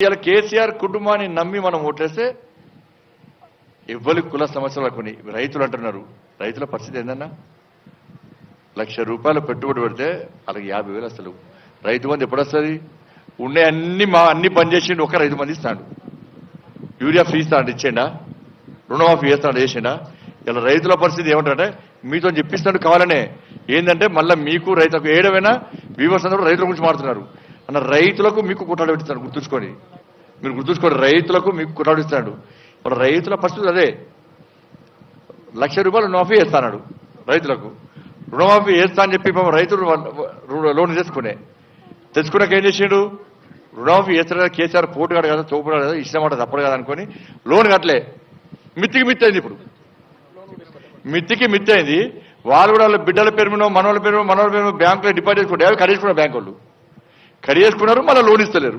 ఇలా కేసీఆర్ కుటుంబాన్ని నమ్మి మనం ఓట్లేస్తే ఎవ్వరి కుల సమస్యలు కొన్ని రైతులు అంటున్నారు రైతుల పరిస్థితి ఏందన్నా లక్ష రూపాయలు పెట్టుబడి పెడితే వాళ్ళకి యాభై వేలు అసలు రైతు మంది ఎప్పుడు వస్తుంది ఉండే అన్ని మా అన్ని పని చేసిండు ఒక రైతు మంది ఇస్తాడు యూరియా ఫ్రీ ఇస్తాడు ఇచ్చేయండా రుణమాఫీ చేస్తాడు చేసిండా ఇలా రైతుల పరిస్థితి ఏమంటారంటే మీతో చెప్పిస్తాడు కావాలనే ఏంటంటే మళ్ళీ మీకు రైతులకు ఏడవైనా వీవర్స్ అందరూ రైతుల గురించి మాడుతున్నారు అన్న రైతులకు మీకు కుట్రాడు పెడతాడు గుర్తుంచుకోండి మీరు గుర్తుంచుకోండి రైతులకు మీకు కుట్రాడు ఇస్తాడు ఇప్పుడు రైతుల పరిస్థితి అదే లక్ష రూపాయలు రుణమాఫీ చేస్తాడు రైతులకు రుణమాఫీ చేస్తా అని చెప్పి పాపం రైతులు రు- లోన్ తెచ్చుకునే తెచ్చుకున్నాక ఏం చేసిండు రుణమాఫీ చేస్తాడు కదా కేసీఆర్ పోటుగాడు కదా తోపుగాడు కదా ఇష్టం మాట తప్పడు కదా అనుకొని లోన్ కట్టలే మిత్తికి మిత్తి అయింది ఇప్పుడు మిత్తికి మిత్తి అయింది వాళ్ళు కూడా వాళ్ళ బిడ్డల పేరు మీద మనవాళ్ళ పేరు మీద మనవాళ్ళ పేరు మీద బ్యాంకులో డిపాజిట్ చేసుకుంటే అవి కడిగేసుకున్నారు బ్యాంకు వాళ్ళు కడిగేసుకున్నారు మళ్ళీ లోన్ ఇస్తలేరు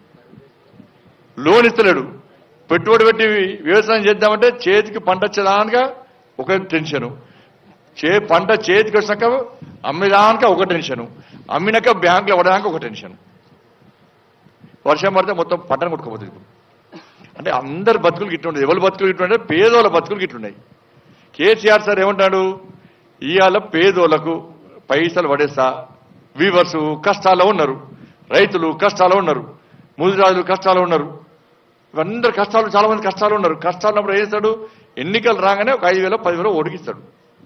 లోన్ ఇస్తలేడు పెట్టుబడి పెట్టి వ్యవసాయం చేద్దామంటే చేతికి పంట వచ్చేదానిక ఒక టెన్షను చే పంట చేతికి వచ్చినాక అమ్మేదానిక ఒక టెన్షను అమ్మినాక బ్యాంకులో ఇవ్వడానికి ఒక టెన్షన్ వర్షం పడితే మొత్తం పంటను కొట్టుకోపోతుంది ఇప్పుడు అంటే అందరి బతుకులు గిట్లుండదు ఎవరి బతుకులు గిట్లుండే పేదోళ్ళ బతుకులు గిట్లున్నాయి కేసీఆర్ సార్ ఏమంటాడు ఇవాళ పేదోళ్లకు పైసలు పడేస్తా వీవర్స్ కష్టాల్లో ఉన్నారు రైతులు కష్టాల్లో ఉన్నారు ముదిరాజులు కష్టాల్లో ఉన్నారు ఇవందరు కష్టాలు చాలా మంది కష్టాలు ఉన్నారు కష్టాలు ఉన్నప్పుడు ఏం చేస్తాడు ఎన్నికలు రాగానే ఒక ఐదు వేలు పదివేలు ఓడికిస్తాడు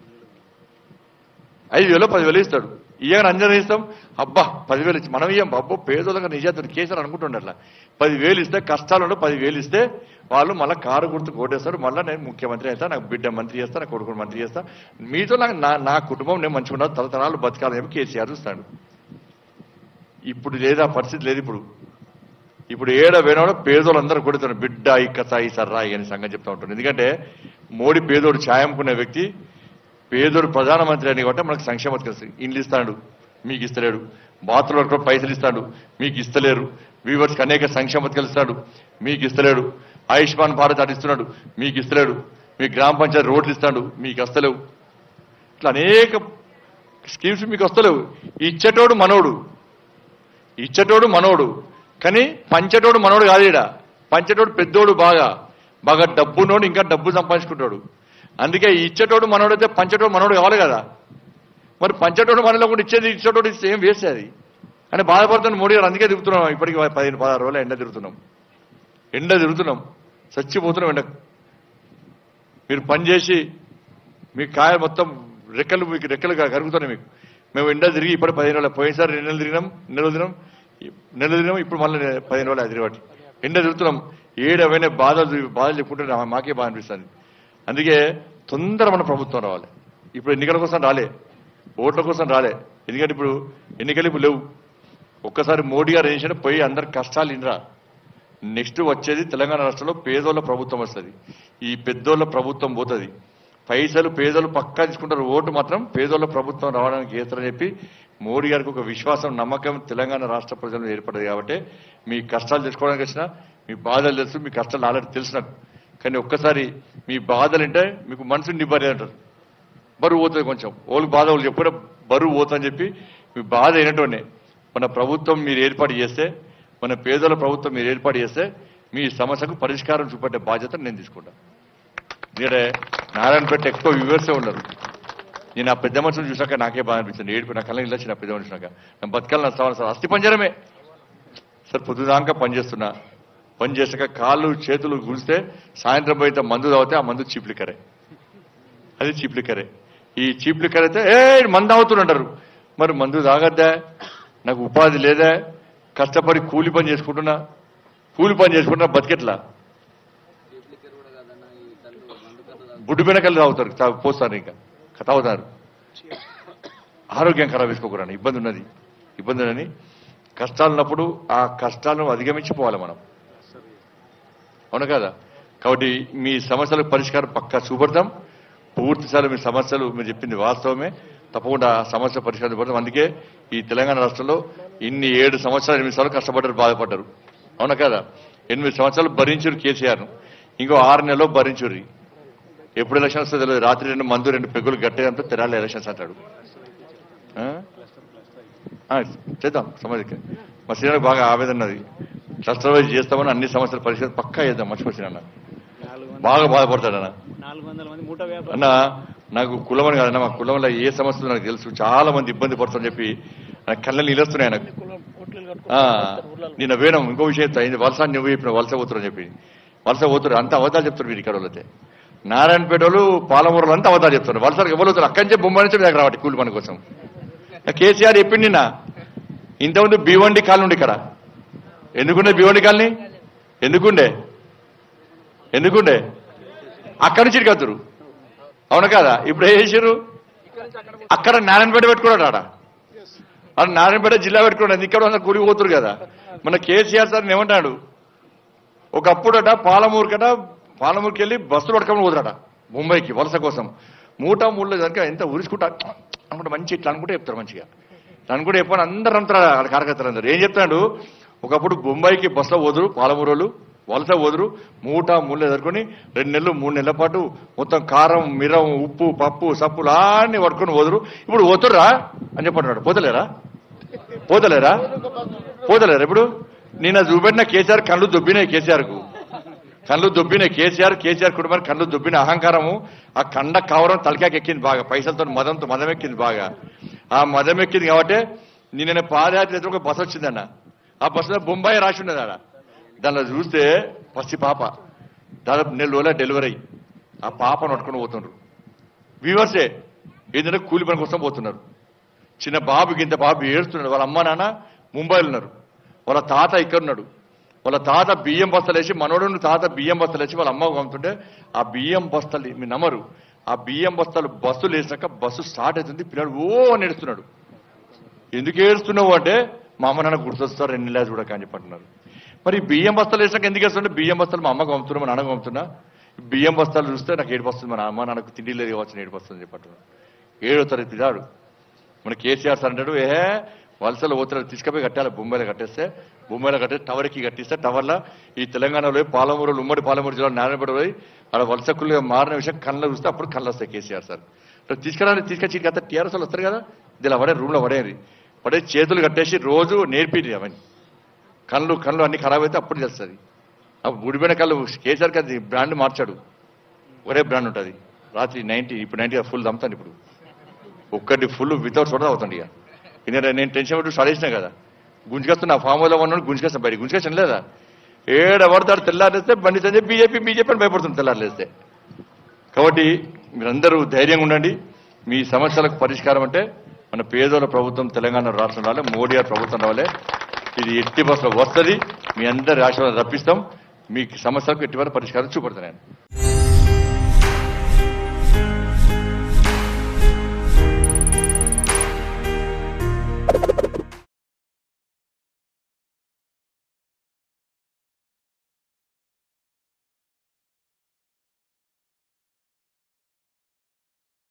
ఐదు వేలు పదివేలు ఇస్తాడు ఇయ్యగానే అంజన ఇస్తాం అబ్బా పదివేలు ఇచ్చి మనం ఇయ్యం అబ్బో పేదోళ్ళగా నిజాతుడు కేసీఆర్ అనుకుంటుండే అట్లా పదివేలు ఇస్తే కష్టాలు ఉండే పదివేలు ఇస్తే వాళ్ళు మళ్ళీ కారు గుర్తు కోటేస్తారు మళ్ళీ నేను ముఖ్యమంత్రి అవుతా నాకు బిడ్డ మంత్రి చేస్తా నా కొడుకు మంత్రి చేస్తా మీతో నాకు నా నా కుటుంబం నేను మంచిగా ఉన్నా తరతరాలు బతకాలని చెప్పి కేసీఆర్ చూస్తాడు ఇప్పుడు లేదా పరిస్థితి లేదు ఇప్పుడు ఇప్పుడు ఏడ వేనోడ పేదోళ్ళందరూ కొడుతారు బిడ్డ ఇక్కత ఈ సర్రా అని సంగతి చెప్తా ఉంటాను ఎందుకంటే మోడీ పేదోడు ఛాయంకునే వ్యక్తి పేదోడు ప్రధానమంత్రి అని కాబట్టి మనకు సంక్షేమ పథకం ఇండ్లు ఇస్తాడు మీకు ఇస్తలేడు బాత్రూంలో కూడా పైసలు ఇస్తాడు మీకు ఇస్తలేరు వీవర్స్కి అనేక సంక్షేమ పథకాలు ఇస్తాడు మీకు ఇస్తలేడు ఆయుష్మాన్ భారత్ అది ఇస్తున్నాడు మీకు ఇస్తలేడు మీ గ్రామ పంచాయతీ రోడ్లు ఇస్తాడు మీకు వస్తలేవు ఇట్లా అనేక స్కీమ్స్ మీకు వస్తలేవు ఇచ్చేటోడు మనోడు ఇచ్చేటోడు మనోడు కానీ పంచేటోడు మనోడు కాదు ఈడ పంచేటోడు పెద్దోడు బాగా బాగా డబ్బునోడు ఇంకా డబ్బు సంపాదించుకుంటాడు అందుకే ఇచ్చేటోడు మనోడైతే పంచేటోడు మనోడు కావాలి కదా మరి పంచేటోడు మనలో కూడా ఇచ్చేది ఇచ్చేటోడు ఇస్తే ఏం వేస్ట్ అది అని బాధపడుతున్న మోడీ గారు అందుకే తిరుగుతున్నాం ఇప్పటికి పదిహేను పదహారు రోజులు ఎండ తిరుగుతున్నాం ఎండ తిరుగుతున్నాం చచ్చిపోతున్నాం ఎండ మీరు పని చేసి మీ కాయ మొత్తం రెక్కలు మీకు రెక్కలు కరుగుతున్నాయి మీకు మేము ఎండ తిరిగి ఇప్పుడు పదిహేను రోజులు పోయినసారి రెండు నెలలు తిరిగినాం నెల తిరిగినాం నెల తిరిగినాం ఇప్పుడు మళ్ళీ పదిహేను రోజులు తిరిగి ఎండ తిరుగుతున్నాం ఏడవైనా బాధలు బాధలు చెప్పుకుంటే నా- మాకే బాధ అనిపిస్తుంది అందుకే తొందర మన ప్రభుత్వం రావాలి ఇప్పుడు ఎన్నికల కోసం రాలే ఓట్ల కోసం రాలే ఎందుకంటే ఇప్పుడు ఎన్నికలు ఇప్పుడు లేవు ఒక్కసారి మోడీ గారు ఏం చేసినా పోయి అందరి కష్టాలు ఇనరా నెక్స్ట్ వచ్చేది తెలంగాణ రాష్ట్రంలో పేదోళ్ళ ప్రభుత్వం వస్తుంది ఈ పెద్దోళ్ళ ప్రభుత్వం పోతుంది పైసలు పేదోళ్ళు పక్కా తీసుకుంటారు ఓటు మాత్రం పేదోళ్ళ ప్రభుత్వం రావడానికి చేస్తారని చెప్పి మోడీ గారికి ఒక విశ్వాసం నమ్మకం తెలంగాణ రాష్ట్ర ప్రజలు ఏర్పడదు కాబట్టి మీ కష్టాలు తెలుసుకోవడానికి వచ్చినా మీ బాధలు తెలుసు మీ కష్టాలు ఆల్రెడీ తెలిసినట్టు కానీ ఒక్కసారి మీ బాధలు అంటే మీకు మనసు నిబ్బరి అంటారు బరువు పోతుంది కొంచెం ఓళ్ళు బాధ వాళ్ళు ఎప్పుడో బరువు పోతుందని చెప్పి మీ బాధ అయినట్టునే మన ప్రభుత్వం మీరు ఏర్పాటు చేస్తే మన పేదల ప్రభుత్వం మీరు ఏర్పాటు చేస్తే మీ సమస్యకు పరిష్కారం చూపెట్టే బాధ్యత నేను తీసుకుంటాను ఎందుకంటే నారాయణపేట ఎక్కువ వ్యూవర్సే ఉన్నారు నేను ఆ పెద్ద మనుషులు చూసాక నాకే బాధ అనిపించింది ఏడుపు నా కళ్ళ వచ్చిన పెద్ద మనిషి చూసాక నా బతకాలి నా సవాల్ సార్ అస్థి పంజరమే సార్ పొద్దుదాకా పని చేస్తున్నా పని చేసాక కాళ్ళు చేతులు గులిస్తే సాయంత్రం పోయితే మందు తాగితే ఆ మందు చీప్ లిక్కరే అది చీప్ లిక్కరే ఈ చీప్ లిక్కర్ అయితే ఏ మందు తాగుతుంటారు మరి మందు తాగద్దా నాకు ఉపాధి లేదా కష్టపడి కూలి పని చేసుకుంటున్నా కూలి పని చేసుకుంటున్నా బతికెట్లా బుడ్డు బెనకలు తాగుతారు తా- పోస్తారు ఇంకా తాగుతారు ఆరోగ్యం ఖరాబ్ వేసుకోకూడదు ఇబ్బంది ఉన్నది ఇబ్బంది ఉన్నది కష్టాలు ఉన్నప్పుడు ఆ కష్టాలను అధిగమించిపోవాలి మనం అవును కదా కాబట్టి మీ సమస్యలకు పరిష్కారం పక్కా చూపడతాం పూర్తిసారి మీ సమస్యలు మీరు చెప్పింది వాస్తవమే తప్పకుండా ఆ సమస్య పరిష్కారం చూపడతాం అందుకే ఈ తెలంగాణ రాష్ట్రంలో ఇన్ని ఏడు సంవత్సరాలు ఎనిమిది సంవత్సరాలు కష్టపడ్డారు బాధపడ్డారు అవునా కదా ఎనిమిది సంవత్సరాలు భరించారు కేసీఆర్ ఇంకో ఆరు నెలలో భరించుర్రి ఎప్పుడు ఎలక్షన్ వస్తుందో తెలియదు రాత్రి రెండు మందు రెండు పెగ్గులు గట్టేదంతా తెరాలి ఎలక్షన్స్ అంటాడు ఆ? ఆ, చేద్దాం సమాజకి మా శ్రీరాకు బాగా ఆవేదన ఉన్నది క్లస్టర్ వైజ్ చేస్తామని అన్ని సమస్యలు పరిష్కారం పక్కా చేద్దాం మర్చిపోతున్నాను నాలుగు వందల బాగా బాధపడతాడన్న నాలుగు వందల మంది మూట వ్యాపారం అన్న నాకు కులం అని కాదన్న మా కులంలో ఏ సమస్యలు నాకు తెలుసు చాలా మంది ఇబ్బంది పడుతుందని చెప్పి నాకు కళ్ళ నీళ్ళొస్తున్నాయి నాకు ఆ, నిన్న వేణం ఇంకో విషయం చెప్తా ఇది వలస అని నువ్వు చెప్పిన వలస పోతురు అని చెప్పి వలస పోతురు అంత అబద్ధాలు చెప్తారు మీరు ఇక్కడ వాళ్ళైతే నారాయణపేట వాళ్ళు పాలమూరులు అంతా అబద్ధాలు చెప్తారు వలసలకు ఎవరు వస్తారు అక్కడి నుంచి బొమ్మ నుంచి దగ్గర రావట్టి కూలి పని కోసం కేసీఆర్ చెప్పింది నిన్న ఇంతకుముందు భీవండి కాలనీ ఉండి ఇక్కడ ఎందుకుండే భీవండి కాలనీ ఎందుకుండే ఎందుకుండే అక్కడి నుంచి ఇటుకత్తురు అవును కదా ఇప్పుడు ఏం చేశారు అక్కడ నారాయణపేట పెట్టుకున్నాడు ఆడ ఆడ నారాయణపేట జిల్లా పెట్టుకున్నాడు ఇక్కడ ఉన్న కూలి పోతురు కదా మన కేసీఆర్ సార్ ఏమంటాడు ఒకప్పుడట పాలమూరుకట పాలమూరుకి వెళ్ళి బస్సులు పట్టుకొని పోతాడట ముంబైకి వలస కోసం మూట మూడులో కనుక ఎంత ఉరుచుకుంటా అనుకుంటే మంచి ఇట్లా అనుకుంటే చెప్తారు మంచిగా ఇట్లా అనుకుంటే చెప్పని అందరు అంటారు ఆడ కార్యకర్తలు అందరు ఏం చెప్తాడు ఒకప్పుడు బొంబాయికి బస్సులో పోదురు పాలమూరు వాళ్ళు వలస పోదురు మూట ముళ్ళు ఎదుర్కొని రెండు నెలలు మూడు నెలల పాటు మొత్తం కారం మిరం ఉప్పు పప్పు సప్పులు అన్ని పట్టుకొని పోదురు ఇప్పుడు పోతుర్రా అని చెప్పంటున్నాడు పోతలేరా పోతలేరా పోతలేరా ఇప్పుడు నిన్న చూపెట్టిన కేసీఆర్ కళ్ళు దొబ్బినాయి కేసీఆర్ కు కళ్ళు దొబ్బిన కేసీఆర్ కేసీఆర్ కుటుంబానికి కళ్ళు దొబ్బిన అహంకారము ఆ కండ కవరం తలకాకి ఎక్కింది బాగా పైసలతో మదంతో మదం ఎక్కింది బాగా ఆ మదం ఎక్కింది కాబట్టి నిన్న పాదయాత్ర చేస్తే ఒక బస్సు వచ్చిందన్న ఆ బస్సులో బొంబాయి రాసి ఉన్నది ఆడ దానిలో చూస్తే పసి పాప దాదాపు నెల రోజుల డెలివరీ ఆ పాపను పట్టుకొని పోతుండ్రు వ్యూవర్సే ఏదైనా కూలి పని కోసం పోతున్నారు చిన్న బాబుకి ఇంత బాబు ఏడుస్తున్నాడు వాళ్ళ అమ్మ నాన్న ముంబైలో ఉన్నారు వాళ్ళ తాత ఇక్కడ ఉన్నాడు వాళ్ళ తాత బియ్యం బస్తలు వేసి మనోడు తాత బియ్యం బస్తలు వేసి వాళ్ళ అమ్మ పంపుతుంటే ఆ బియ్యం బస్తలు మీ నమ్మరు ఆ బియ్యం బస్తాలు బస్సులు వేసాక బస్సు స్టార్ట్ అవుతుంది పిల్లడు ఓ అని ఏడుస్తున్నాడు ఎందుకు ఏడుస్తున్నావు అంటే మా అమ్మ నాన్న గుర్తొస్తారు రెండు నెలలు చూడక అని చెప్పి అంటున్నారు మరి ఈ బియ్యం బస్తాలు వేసాక ఎందుకు వేస్తుంటే బియ్యం బస్తాలు మా అమ్మకు పంపుతున్నా మా నాన్నకు పంపుతున్నా బియ్యం బస్తాలు చూస్తే నాకు ఏడు వస్తుంది మా అమ్మ నాన్నకు తిండి లేదు కావచ్చు ఏడు వస్తుంది చెప్పి అంటున్నాడు ఏడో తరగతి పిల్లాడు మన కేసీఆర్ సార్ అంటాడు ఏ వలసలు పోతున్నారు తీసుకుపోయి కట్టాలి బొంబాయిలో కట్టేస్తే బొంబాయిలో కట్టేసి టవర్కి కట్టిస్తే టవర్లో ఈ తెలంగాణలో పాలమూరు ఉమ్మడి పాలమూరు జిల్లా నారాయణపేట పోయి అక్కడ వలసకులుగా మారిన విషయం కళ్ళ చూస్తే అప్పుడు కళ్ళు వస్తాయి కేసీఆర్ సార్ ఇట్లా తీసుకురాని తీసుకొచ్చి కదా టీఆర్ఎస్ వాళ్ళు వస్తారు కదా దీనిలో పడే రూమ్లో పడేది పడే చేతులు కట్టేసి రోజు నేర్పిది అవన్నీ కళ్ళు కళ్ళు అన్ని ఖరాబ్ అయితే అప్పుడు తెలుస్తుంది ఆ బుడిపోయిన కళ్ళు కేసీఆర్ అది బ్రాండ్ మార్చాడు ఒరే బ్రాండ్ ఉంటుంది రాత్రి నైన్టీ ఇప్పుడు నైన్టీ ఫుల్ దమ్ముతాను ఇప్పుడు ఒక్కటి ఫుల్ వితౌట్ సోడా అవుతుంది ఇక ఎందుకంటే నేను టెన్షన్ పెట్టి స్టార్ట్ చేసినా కదా గుంజుకొస్తున్నా ఫామ్ హౌస్లో ఉన్నాడు గుంజుకొస్తాను బయట గుంజుకొచ్చాను లేదా ఏడ పడతాడు తెల్లారేస్తే బండి సంజయ్ బీజేపీ బీజేపీ అని భయపడుతుంది తెల్లారులేస్తే కాబట్టి మీరందరూ ధైర్యంగా ఉండండి మీ సమస్యలకు పరిష్కారం అంటే మన పేదోళ్ళ ప్రభుత్వం తెలంగాణ రాష్ట్రం రాలే మోడీ గారి ప్రభుత్వం రాలే ఇది ఎట్టి బస్సులో వస్తుంది మీ అందరి ఆశీర్వాదం రప్పిస్తాం మీ సమస్యలకు ఎట్టి వరకు పరిష్కారం చూపడతాను నేను